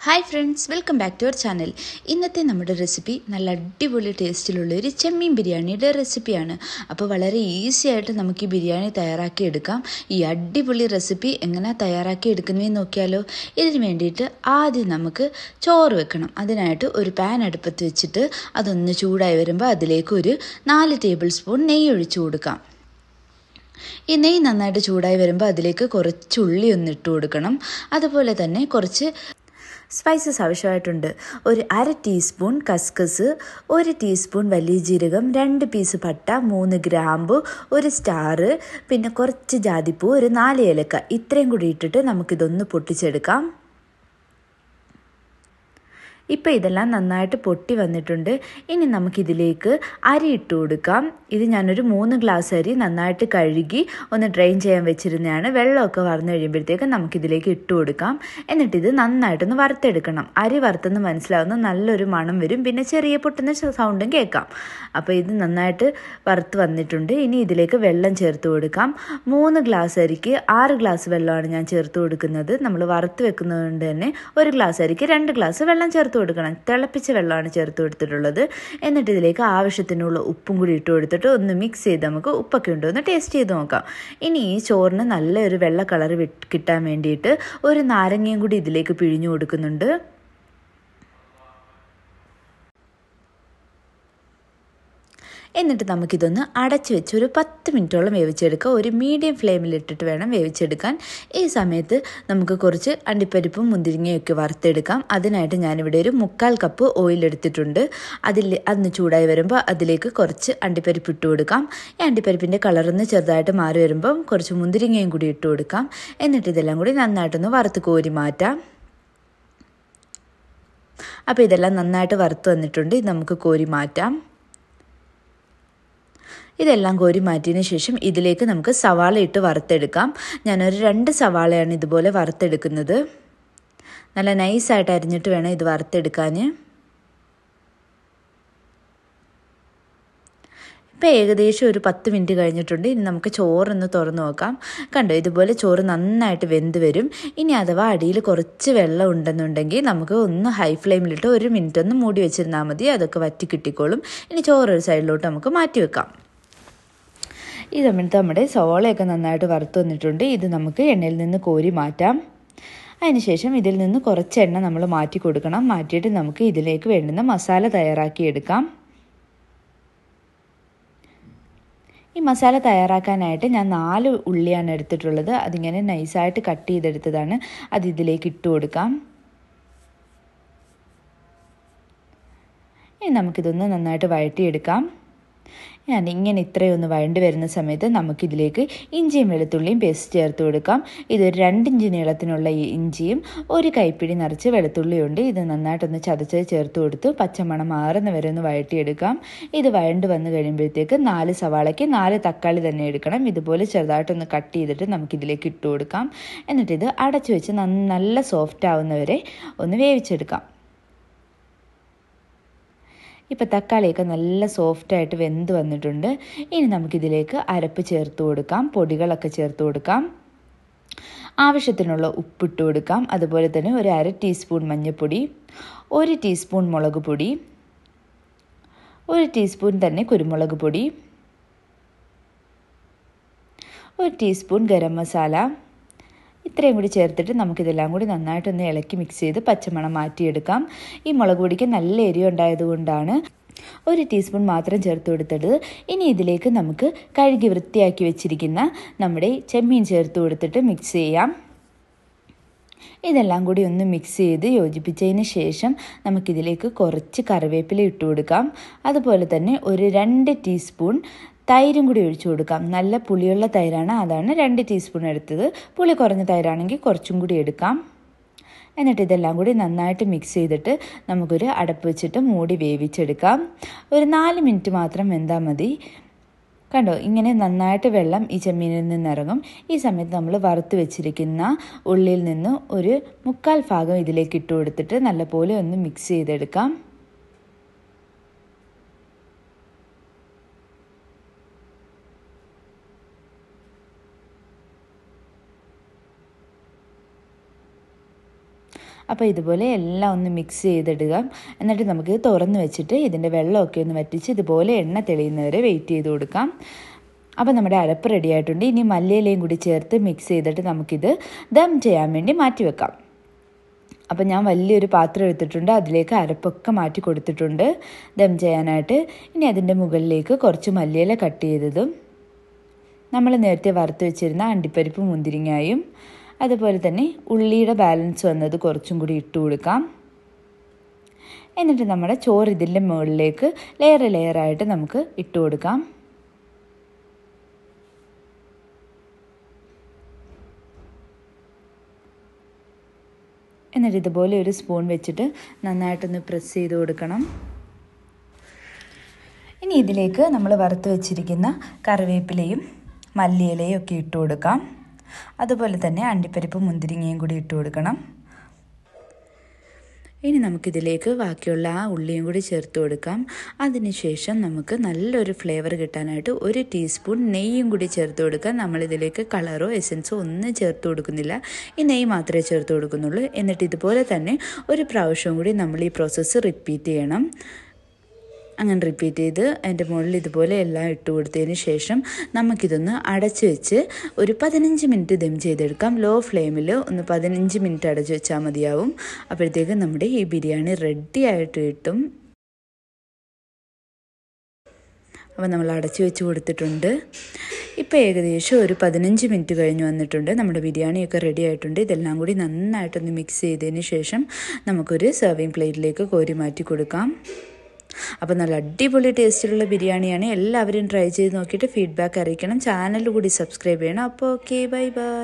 hi friends welcome back to our channel ഇന്നത്തെ നമ്മുടെ recipe നല്ല അടിപൊളി ടേസ്റ്റിലുള്ള ഒരു ചെമ്മീൻ ബിരിയാണിയുടെ റെസിപ്പിയാണ് അപ്പോൾ വളരെ ഈസി ആയിട്ട് നമുക്ക് ഈ ബിരിയാണി തയ്യാറാക്കി എടുക്കാം ഈ അടിപൊളി റെസിപ്പി എങ്ങനെ തയ്യാറാക്കി എടുക്കുന്നതെന്ന് നോക്കിയാലോ ഇതിന് വേണ്ടിയിട്ട് ആദ്യം നമുക്ക് ചോറ് വെക്കണം അതിനായിട്ട് ഒരു പാൻ അടുപ്പത്ത് വെച്ചിട്ട് അതൊന്ന് ചൂടായി വരുമ്പോൾ അതിലേക്ക് ഒരു നാല് ടേബിൾ സ്പൂൺ നെയ്യ് ഒഴിച്ചു കൊടുക്കാം ഈ നെയ്യ് നന്നായിട്ട് ചൂടായി വരുമ്പോൾ അതിലേക്ക് കുറച്ച് ഉള്ളി ഒന്ന് ഇട്ട് കൊടുക്കണം അതുപോലെ തന്നെ കുറച്ച് സ്പൈസസ് ആവശ്യമായിട്ടുണ്ട് ഒരു അര ടീസ്പൂൺ കസ്കസ് ഒരു ടീസ്പൂൺ വലിയ ജീരകം രണ്ട് പീസ് പട്ട മൂന്ന് ഗ്രാമ്പു ഒരു സ്റ്റാറ് പിന്നെ കുറച്ച് ജാതിപ്പൂ ഒരു നാല് ഏലക്ക ഇത്രയും കൂടി ഇട്ടിട്ട് നമുക്കിതൊന്ന് പൊട്ടിച്ചെടുക്കാം ഇപ്പോൾ ഇതെല്ലാം നന്നായിട്ട് പൊട്ടി വന്നിട്ടുണ്ട് ഇനി നമുക്കിതിലേക്ക് അരി ഇട്ട് കൊടുക്കാം ഇത് ഞാനൊരു മൂന്ന് ഗ്ലാസ് അരി നന്നായിട്ട് കഴുകി ഒന്ന് ഡ്രെയിൻ ചെയ്യാൻ വെച്ചിരുന്നതാണ് വെള്ളമൊക്കെ വറന്നു കഴിയുമ്പോഴത്തേക്ക് നമുക്കിതിലേക്ക് ഇട്ട് കൊടുക്കാം എന്നിട്ടിത് നന്നായിട്ടൊന്ന് വറുത്തെടുക്കണം അരി വറുത്തെന്ന് മനസ്സിലാവുന്ന നല്ലൊരു മണം വരും പിന്നെ ചെറിയ പൊട്ടുന്ന സൗണ്ടും കേൾക്കാം അപ്പോൾ ഇത് നന്നായിട്ട് വറുത്ത് വന്നിട്ടുണ്ട് ഇനി ഇതിലേക്ക് വെള്ളം ചേർത്ത് കൊടുക്കാം മൂന്ന് ഗ്ലാസ് അരിക്ക് ആറ് ഗ്ലാസ് വെള്ളമാണ് ഞാൻ ചേർത്ത് കൊടുക്കുന്നത് നമ്മൾ വറുത്ത് വെക്കുന്നതുകൊണ്ട് തന്നെ ഒരു ഗ്ലാസ് അരിക്ക് രണ്ട് ഗ്ലാസ് വെള്ളം ചേർത്ത് കൊടുക്കണം തിളപ്പിച്ച വെള്ളമാണ് ചേർത്ത് കൊടുത്തിട്ടുള്ളത് എന്നിട്ട് ഇതിലേക്ക് ആവശ്യത്തിനുള്ള ഉപ്പും കൂടി ഇട്ട് കൊടുത്തിട്ട് ഒന്ന് മിക്സ് ചെയ്ത് നമുക്ക് ഉപ്പൊക്കെ ഉണ്ടോ എന്ന് ടേസ്റ്റ് ചെയ്ത് നോക്കാം ഇനി ഈ ചോറിന് നല്ലൊരു വെള്ള കളർ കിട്ടാൻ വേണ്ടിയിട്ട് ഒരു നാരങ്ങയും കൂടി ഇതിലേക്ക് പിഴിഞ്ഞു കൊടുക്കുന്നുണ്ട് എന്നിട്ട് നമുക്കിതൊന്ന് അടച്ച് വെച്ച് ഒരു പത്ത് മിനിറ്റോളം വേവിച്ചെടുക്കുക ഒരു മീഡിയം ഫ്ലെയിമിലിട്ടിട്ട് വേണം വേവിച്ചെടുക്കാൻ ഈ സമയത്ത് നമുക്ക് കുറച്ച് അണ്ടിപ്പരിപ്പും മുന്തിരിങ്ങയൊക്കെ വറുത്തെടുക്കാം അതിനായിട്ട് ഞാനിവിടെ ഒരു മുക്കാൽ കപ്പ് ഓയിൽ എടുത്തിട്ടുണ്ട് അതിൽ അന്ന് ചൂടായി വരുമ്പോൾ അതിലേക്ക് കുറച്ച് അണ്ടിപ്പരിപ്പ് ഇട്ട് കൊടുക്കാം ഈ അണ്ടിപ്പരിപ്പിൻ്റെ കളറൊന്ന് ചെറുതായിട്ട് മാറി വരുമ്പം കുറച്ച് മുന്തിരിങ്ങയും കൂടി ഇട്ട് കൊടുക്കാം എന്നിട്ട് ഇതെല്ലാം കൂടി നന്നായിട്ടൊന്ന് വറുത്ത് കോരി മാറ്റാം അപ്പോൾ ഇതെല്ലാം നന്നായിട്ട് വറുത്ത് വന്നിട്ടുണ്ട് ഇത് നമുക്ക് കോരി മാറ്റാം ഇതെല്ലാം കോരി മാറ്റിയതിന് ശേഷം ഇതിലേക്ക് നമുക്ക് സവാള ഇട്ട് വറുത്തെടുക്കാം ഞാനൊരു രണ്ട് സവാളയാണ് ഇതുപോലെ വറുത്തെടുക്കുന്നത് നല്ല നൈസായിട്ട് അരിഞ്ഞിട്ട് വേണം ഇത് വറുത്തെടുക്കാൻ ഇപ്പോൾ ഏകദേശം ഒരു പത്ത് മിനിറ്റ് കഴിഞ്ഞിട്ടുണ്ട് ഇനി നമുക്ക് ചോറൊന്ന് തുറന്ന് നോക്കാം കണ്ടോ ഇതുപോലെ ചോറ് നന്നായിട്ട് വെന്ത് വരും ഇനി അഥവാ അടിയിൽ കുറച്ച് വെള്ളം ഉണ്ടെന്നുണ്ടെങ്കിൽ നമുക്ക് ഒന്ന് ഹൈ ഫ്ലെയിമിലിട്ട് ഒരു മിനിറ്റ് ഒന്ന് മൂടി വെച്ചിരുന്നാൽ മതി അതൊക്കെ വറ്റി കിട്ടിക്കോളും ഇനി ചോറ് ഒരു സൈഡിലോട്ട് നമുക്ക് മാറ്റി വെക്കാം ഈ സമയത്ത് നമ്മുടെ സവോളയൊക്കെ നന്നായിട്ട് വറുത്ത് വന്നിട്ടുണ്ട് ഇത് നമുക്ക് എണ്ണയിൽ നിന്ന് കോരി മാറ്റാം അതിനുശേഷം ഇതിൽ നിന്ന് കുറച്ച് എണ്ണ നമ്മൾ മാറ്റി കൊടുക്കണം മാറ്റിയിട്ട് നമുക്ക് ഇതിലേക്ക് വേണ്ടുന്ന മസാല തയ്യാറാക്കിയെടുക്കാം ഈ മസാല തയ്യാറാക്കാനായിട്ട് ഞാൻ നാല് ഉള്ളിയാണ് എടുത്തിട്ടുള്ളത് അതിങ്ങനെ നൈസായിട്ട് കട്ട് ചെയ്തെടുത്തതാണ് അത് ഇതിലേക്ക് ഇട്ട് കൊടുക്കാം ഇനി നമുക്കിതൊന്ന് നന്നായിട്ട് വഴറ്റിയെടുക്കാം ഞാൻ ഇങ്ങനെ ഇത്രയും ഒന്ന് വഴണ്ടി വരുന്ന സമയത്ത് നമുക്കിതിലേക്ക് ഇഞ്ചിയും വെളുത്തുള്ളിയും പേസ്റ്റ് ചേർത്ത് കൊടുക്കാം ഇതൊരു രണ്ടിഞ്ച് നീളത്തിനുള്ള ഇഞ്ചിയും ഒരു കൈപ്പിടി നിറച്ച് വെളുത്തുള്ളിയുണ്ട് ഇത് നന്നായിട്ടൊന്ന് ചതച്ച് ചേർത്ത് കൊടുത്ത് പച്ചമണം മാറുന്ന വരെ ഒന്ന് വഴറ്റിയെടുക്കാം ഇത് വഴണ്ട് വന്നു കഴിയുമ്പോഴത്തേക്ക് നാല് സവാളയ്ക്ക് നാല് തക്കാളി തന്നെ എടുക്കണം ഇതുപോലെ ചെറുതായിട്ടൊന്ന് കട്ട് ചെയ്തിട്ട് നമുക്കിതിലേക്ക് ഇട്ട് കൊടുക്കാം എന്നിട്ട് ഇത് അടച്ചു വെച്ച് നല്ല സോഫ്റ്റ് ആവുന്നവരെ ഒന്ന് വേവിച്ചെടുക്കാം ഇപ്പോൾ തക്കാളിയൊക്കെ നല്ല സോഫ്റ്റായിട്ട് വെന്ത് വന്നിട്ടുണ്ട് ഇനി നമുക്കിതിലേക്ക് അരപ്പ് ചേർത്ത് കൊടുക്കാം പൊടികളൊക്കെ ചേർത്ത് കൊടുക്കാം ആവശ്യത്തിനുള്ള ഉപ്പിട്ട് കൊടുക്കാം അതുപോലെ തന്നെ ഒരു അര ടീസ്പൂൺ മഞ്ഞൾപ്പൊടി ഒരു ടീസ്പൂൺ മുളക് പൊടി ഒരു ടീസ്പൂൺ തന്നെ കുരുമുളക് പൊടി ഒരു ടീസ്പൂൺ ഗരം മസാല ഇത്രയും കൂടി ചേർത്തിട്ട് നമുക്കിതെല്ലാം കൂടി നന്നായിട്ടൊന്ന് ഇളക്കി മിക്സ് ചെയ്ത് പച്ചമണം മാറ്റിയെടുക്കാം ഈ മുളക് പൊടിക്ക് നല്ല എരിവ് ഉണ്ടായതുകൊണ്ടാണ് ഒരു ടീസ്പൂൺ മാത്രം ചേർത്ത് കൊടുത്തത് ഇനി ഇതിലേക്ക് നമുക്ക് കഴുകി വൃത്തിയാക്കി വെച്ചിരിക്കുന്ന നമ്മുടെ ചെമ്മീൻ ചേർത്ത് കൊടുത്തിട്ട് മിക്സ് ചെയ്യാം ഇതെല്ലാം കൂടി ഒന്ന് മിക്സ് ചെയ്ത് യോജിപ്പിച്ചതിന് ശേഷം നമുക്കിതിലേക്ക് കുറച്ച് കറിവേപ്പില ഇട്ട് കൊടുക്കാം അതുപോലെ തന്നെ ഒരു രണ്ട് ടീസ്പൂൺ തൈരും കൂടി ഒഴിച്ചു കൊടുക്കാം നല്ല പുളിയുള്ള തൈരാണ് അതാണ് രണ്ട് ടീസ്പൂൺ എടുത്തത് പുളി കുറഞ്ഞ തൈരാണെങ്കിൽ കുറച്ചും കൂടി എടുക്കാം എന്നിട്ട് ഇതെല്ലാം കൂടി നന്നായിട്ട് മിക്സ് ചെയ്തിട്ട് നമുക്കൊരു അടപ്പ് വെച്ചിട്ട് മൂടി വേവിച്ചെടുക്കാം ഒരു നാല് മിനിറ്റ് മാത്രം വെന്താൽ മതി കണ്ടോ ഇങ്ങനെ നന്നായിട്ട് വെള്ളം ഈ ചെമ്മീനിൽ നിന്ന് ഇറങ്ങും ഈ സമയത്ത് നമ്മൾ വറുത്ത് വെച്ചിരിക്കുന്ന ഉള്ളിൽ നിന്ന് ഒരു മുക്കാൽ ഭാഗം ഇതിലേക്ക് ഇട്ട് കൊടുത്തിട്ട് നല്ലപോലെ ഒന്ന് മിക്സ് ചെയ്തെടുക്കാം അപ്പോൾ ഇതുപോലെ എല്ലാം ഒന്ന് മിക്സ് ചെയ്തിടുക എന്നിട്ട് നമുക്ക് തുറന്ന് വെച്ചിട്ട് ഇതിൻ്റെ വെള്ളമൊക്കെ ഒന്ന് വറ്റിച്ച് ഇതുപോലെ എണ്ണ തെളിയുന്നവരെ വെയിറ്റ് ചെയ്ത് കൊടുക്കാം അപ്പോൾ നമ്മുടെ അരപ്പ് റെഡി ആയിട്ടുണ്ട് ഇനി മല്ലിയിലയും കൂടി ചേർത്ത് മിക്സ് ചെയ്തിട്ട് നമുക്കിത് ദം ചെയ്യാൻ വേണ്ടി മാറ്റി വെക്കാം അപ്പോൾ ഞാൻ വലിയൊരു പാത്രം എടുത്തിട്ടുണ്ട് അതിലേക്ക് അരപ്പൊക്കെ മാറ്റി കൊടുത്തിട്ടുണ്ട് ദം ചെയ്യാനായിട്ട് ഇനി അതിൻ്റെ മുകളിലേക്ക് കുറച്ച് മല്ലിയില കട്ട് ചെയ്തതും നമ്മൾ നേരത്തെ വറുത്ത് വെച്ചിരുന്ന അണ്ടിപ്പരിപ്പ് മുന്തിരിങ്ങായും അതുപോലെ തന്നെ ഉള്ളിയുടെ ബാലൻസ് വന്നത് കുറച്ചും കൂടി ഇട്ട് കൊടുക്കാം എന്നിട്ട് നമ്മുടെ ചോറ് ഇതിൻ്റെ മുകളിലേക്ക് ലെയർ ലെയറായിട്ട് നമുക്ക് ഇട്ട് കൊടുക്കാം എന്നിട്ട് ഇതുപോലെ ഒരു സ്പൂൺ വെച്ചിട്ട് നന്നായിട്ടൊന്ന് പ്രസ് ചെയ്ത് കൊടുക്കണം ഇനി ഇതിലേക്ക് നമ്മൾ വറുത്ത് വെച്ചിരിക്കുന്ന കറിവേപ്പിലയും മല്ലിയിലയും ഒക്കെ ഇട്ട് കൊടുക്കാം അതുപോലെ തന്നെ അണ്ടിപ്പരിപ്പ് മുന്തിരിങ്ങയും കൂടി ഇട്ട് കൊടുക്കണം ഇനി നമുക്കിതിലേക്ക് ബാക്കിയുള്ള ആ ഉള്ളിയും കൂടി ചേർത്ത് കൊടുക്കാം അതിനുശേഷം നമുക്ക് നല്ലൊരു ഫ്ലേവർ കിട്ടാനായിട്ട് ഒരു ടീസ്പൂൺ നെയ്യും കൂടി ചേർത്ത് കൊടുക്കാം നമ്മളിതിലേക്ക് കളറോ എസൻസോ ഒന്നും ചേർത്ത് കൊടുക്കുന്നില്ല ഈ നെയ്യ് മാത്രമേ ചേർത്ത് കൊടുക്കുന്നുള്ളൂ എന്നിട്ട് ഇതുപോലെ തന്നെ ഒരു പ്രാവശ്യം കൂടി നമ്മൾ ഈ പ്രോസസ്സ് റിപ്പീറ്റ് ചെയ്യണം അങ്ങനെ റിപ്പീറ്റ് ചെയ്ത് അതിൻ്റെ മുകളിൽ ഇതുപോലെ എല്ലാം ഇട്ട് കൊടുത്തതിന് ശേഷം നമുക്കിതൊന്ന് അടച്ച് വെച്ച് ഒരു പതിനഞ്ച് മിനിറ്റ് ദം ചെയ്തെടുക്കാം ലോ ഫ്ലെയിമിൽ ഒന്ന് പതിനഞ്ച് മിനിറ്റ് അടച്ച് വെച്ചാൽ മതിയാവും അപ്പോഴത്തേക്കും നമ്മുടെ ഈ ബിരിയാണി റെഡി ആയിട്ട് കിട്ടും അപ്പോൾ നമ്മൾ അടച്ചു വെച്ച് കൊടുത്തിട്ടുണ്ട് ഇപ്പോൾ ഏകദേശം ഒരു പതിനഞ്ച് മിനിറ്റ് കഴിഞ്ഞ് വന്നിട്ടുണ്ട് നമ്മുടെ ബിരിയാണിയൊക്കെ റെഡി ആയിട്ടുണ്ട് ഇതെല്ലാം കൂടി നന്നായിട്ടൊന്ന് മിക്സ് ചെയ്തതിന് ശേഷം നമുക്കൊരു സെർവിങ് പ്ലേറ്റിലേക്ക് കോരി മാറ്റി കൊടുക്കാം അപ്പോൾ നല്ല അടിപൊളി ടേസ്റ്റിലുള്ള ബിരിയാണിയാണ് എല്ലാവരും ട്രൈ ചെയ്ത് നോക്കിയിട്ട് ഫീഡ്ബാക്ക് അറിയിക്കണം ചാനൽ കൂടി സബ്സ്ക്രൈബ് ചെയ്യണം അപ്പോൾ ഓക്കെ ബൈ ബൈ